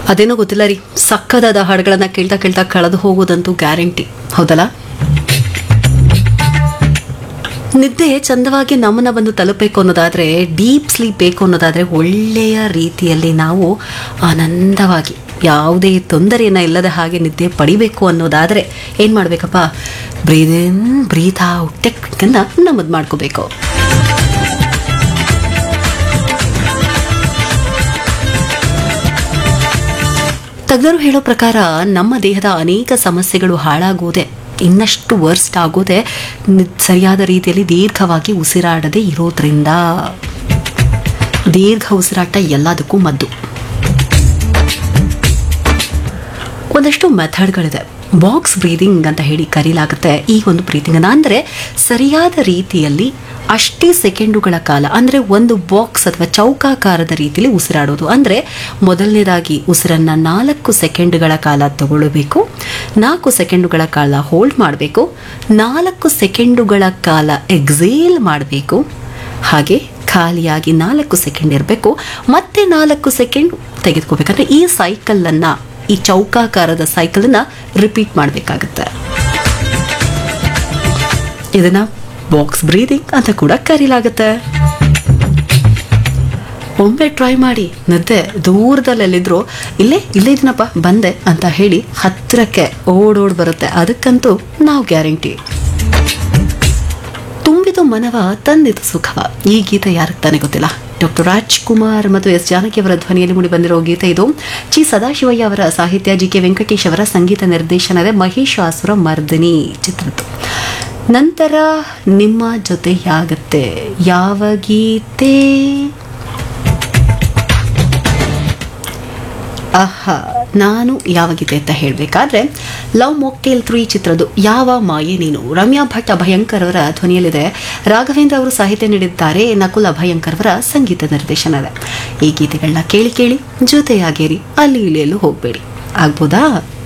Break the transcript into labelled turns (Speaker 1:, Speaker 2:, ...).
Speaker 1: ಅದೇನೋ ಗೊತ್ತಿಲ್ಲ ರೀ ಸಕ್ಕದಾದ ಹಾಡುಗಳನ್ನ ಕೇಳ್ತಾ ಕೇಳ್ತಾ ಕಳೆದು ಹೋಗೋದಂತೂ ಗ್ಯಾರಂಟಿ ಹೌದಲ್ಲ ನಿದ್ದೆ ಚಂದವಾಗಿ ನಮ್ಮನ್ನ ಬಂದು ತಲುಪಬೇಕು ಅನ್ನೋದಾದ್ರೆ ಡೀಪ್ ಸ್ಲೀಪ್ ಬೇಕು ಅನ್ನೋದಾದ್ರೆ ಒಳ್ಳೆಯ ರೀತಿಯಲ್ಲಿ ನಾವು ಆನಂದವಾಗಿ ಯಾವುದೇ ತೊಂದರೆಯನ್ನ ಇಲ್ಲದ ಹಾಗೆ ನಿದ್ದೆ ಪಡಿಬೇಕು ಅನ್ನೋದಾದ್ರೆ ಏನ್ ಮಾಡ್ಬೇಕಪ್ಪ breathe in breathe out technique ಅನ್ನ ನಮ್ಮದು ಮಾಡ್ಕೋಬೇಕು ತಜ್ಞರು ಹೇಳೋ ಪ್ರಕಾರ ನಮ್ಮ ದೇಹದ ಅನೇಕ ಸಮಸ್ಯೆಗಳು ಹಾಳಾಗುವುದೇ ಇನ್ನಷ್ಟು ವರ್ಸ್ಟ್ ಆಗೋದೇ ನಿ- ಸರಿಯಾದ ರೀತಿಯಲ್ಲಿ ದೀರ್ಘವಾಗಿ ಉಸಿರಾಡದೆ ಇರೋದ್ರಿಂದ ದೀರ್ಘ ಉಸಿರಾಟ ಎಲ್ಲದಕ್ಕೂ ಮದ್ದು ಒಂದಷ್ಟು ಮೆಥಡ್ಗಳಿದೆ ಬಾಕ್ಸ್ ಬ್ರೀದಿಂಗ್ ಅಂತ ಹೇಳಿ ಕರೀಲಾಗುತ್ತೆ ಈ ಒಂದು ಬ್ರೀದಿಂಗ್ ಅನ್ನ ಅಂದರೆ ಸರಿಯಾದ ರೀತಿಯಲ್ಲಿ ಅಷ್ಟೇ ಸೆಕೆಂಡುಗಳ ಕಾಲ ಅಂದರೆ ಒಂದು ಬಾಕ್ಸ್ ಅಥವಾ ಚೌಕಾಕಾರದ ರೀತಿಯಲ್ಲಿ ಉಸಿರಾಡೋದು ಅಂದರೆ ಮೊದಲನೇದಾಗಿ ಉಸಿರನ್ನ ನಾಲ್ಕು ಸೆಕೆಂಡ್ಗಳ ಕಾಲ ತಗೊಳ್ಳಬೇಕು ನಾಲ್ಕು ಸೆಕೆಂಡುಗಳ ಕಾಲ ಹೋಲ್ಡ್ ಮಾಡಬೇಕು ನಾಲ್ಕು ಸೆಕೆಂಡುಗಳ ಕಾಲ ಎಕ್ಸೇಲ್ ಮಾಡಬೇಕು ಹಾಗೆ ಖಾಲಿಯಾಗಿ ನಾಲ್ಕು ಸೆಕೆಂಡ್ ಇರಬೇಕು ಮತ್ತೆ ನಾಲ್ಕು ಸೆಕೆಂಡ್ ತೆಗೆದುಕೋಬೇಕಂದ್ರೆ ಈ ಸೈಕಲನ್ನು ಈ ಚೌಕಾಕಾರದ ಸೈಕಲನ್ನು ರಿಪೀಟ್ ಮಾಡಬೇಕಾಗುತ್ತೆ ಇದನ್ನ ಬಾಕ್ಸ್ ಬ್ರೀದಿಂಗ್ ಅಂತ ಕೂಡ ಕರೀಲಾಗುತ್ತೆ ಒಮ್ಮೆ ಟ್ರೈ ಮಾಡಿ ನಿದ್ದೆ ದೂರದಲ್ಲೆಲ್ಲಿದ್ರು ಇಲ್ಲೇ ಇಲ್ಲೇ ಇದೀನಪ್ಪ ಬಂದೆ ಅಂತ ಹೇಳಿ ಹತ್ತಿರಕ್ಕೆ ಓಡೋಡ್ ಬರುತ್ತೆ ಅದಕ್ಕಂತೂ ನಾವು ಗ್ಯಾರಂಟಿ ತುಂಬಿದು ಮನವ ತಂದಿತು ಸುಖವ ಈ ಗೀತೆ ಯಾರಿಗೆ ತಾನೇ ಗೊತ್ತಿಲ್ಲ ಡಾಕ್ಟರ್ ರಾಜ್ಕುಮಾರ್ ಮತ್ತು ಎಸ್ ಜಾನಕಿ ಅವರ ಧ್ವನಿಯಲ್ಲಿ ಮೂಡಿ ಬಂದಿರೋ ಗೀತೆ ಇದು ಚಿ ಸದಾಶಿವಯ್ಯ ಅವರ ಸಾಹಿತ್ಯ ಜಿ ಕೆ ವೆಂಕಟೇಶ್ ಅವರ ಸಂಗೀತ ನಿರ್ದೇಶನದ ಮಹಿಷಾಸುರ ಮರ್ದಿನಿ ಚಿತ್ರದ್ದು ನಂತರ ನಿಮ್ಮ ಜೊತೆಯಾಗತ್ತೆ ಯಾವ ಗೀತೆ ಆಹಾ ನಾನು ಯಾವ ಗೀತೆ ಅಂತ ಹೇಳಬೇಕಾದ್ರೆ ಲವ್ ಮೊಕ್ಟೇಲ್ ತ್ರೀ ಚಿತ್ರದ್ದು ಯಾವ ಮಾಯೆ ನೀನು ರಮ್ಯಾ ಭಟ್ ಅಭಯಂಕರ್ ಅವರ ಧ್ವನಿಯಲ್ಲಿದೆ ರಾಘವೇಂದ್ರ ಅವರು ಸಾಹಿತ್ಯ ನೀಡಿದ್ದಾರೆ ನಕುಲ್ ಅಭಯಂಕರ್ ಅವರ ಸಂಗೀತ ನಿರ್ದೇಶನ ಇದೆ ಈ ಗೀತೆಗಳನ್ನ ಕೇಳಿ ಕೇಳಿ ಜೊತೆಯಾಗೇರಿ ಅಲ್ಲಿ ಇಲ್ಲಿ ಎಲ್ಲೂ ಹೋಗಬೇಡಿ ಆಗ್ಬೋದಾ